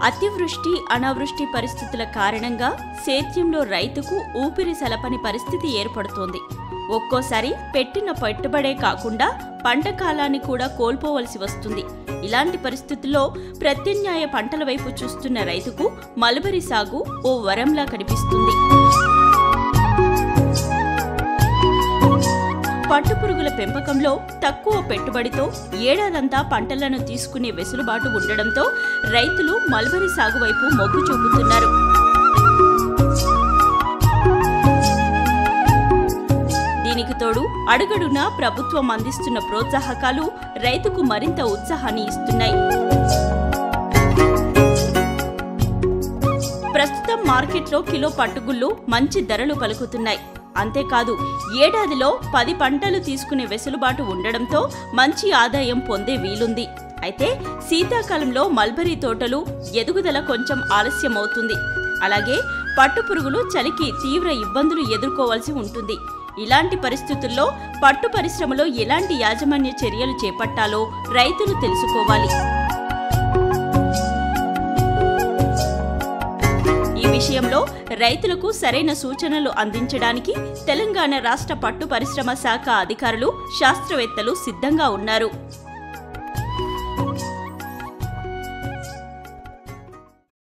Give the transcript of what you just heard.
అతివృష్టి అనావృష్టి పరిస్థితుల కారణంగా సేద్యంలో రైతుకు ఊపిరి సలపని పరిస్థితి ఏర్పడుతోంది ఒక్కోసారి పెట్టిన పెట్టుబడే కాకుండా పంట కాలాన్ని కూడా కోల్పోవలసి వస్తుంది ఇలాంటి పరిస్థితుల్లో ప్రత్యామ్నాయ పంటల వైపు చూస్తున్న రైతుకు మల్బరీ సాగు ఓ వరంలా కనిపిస్తుంది పట్టుపురుగుల పెంపకంలో తక్కువ పెట్టుబడితో ఏడాదంతా పంటలను తీసుకునే వెసులుబాటు ఉండడంతో రైతులు మల్బరీ సాగు వైపు మొగ్గు చూపుతున్నారు దీనికి తోడు అడుగడునా ప్రభుత్వం అందిస్తున్న ప్రోత్సాహకాలు రైతుకు మరింత ఉత్సాహాన్ని ఇస్తున్నాయి ప్రస్తుతం మార్కెట్లో కిలో పట్టుగుళ్ళు మంచి ధరలు పలుకుతున్నాయి అంతేకాదు ఏడాదిలో పది పంటలు తీసుకునే వెసులుబాటు ఉండడంతో మంచి ఆదాయం పొందే వీలుంది అయితే శీతాకాలంలో మల్బరీ తోటలు ఎదుగుదల కొంచెం ఆలస్యమవుతుంది అలాగే పట్టుపురుగులు చలికి తీవ్ర ఇబ్బందులు ఎదుర్కోవాల్సి ఉంటుంది ఇలాంటి పరిస్థితుల్లో పట్టు పరిశ్రమలో ఎలాంటి యాజమాన్య చర్యలు చేపట్టాలో రైతులు తెలుసుకోవాలి ఈ విషయంలో రైతులకు సరైన సూచనలు అందించడానికి తెలంగాణ రాష్ట్ర పట్టు పరిశ్రమ శాఖ అధికారులు శాస్త్రవేత్తలు సిద్ధంగా ఉన్నారు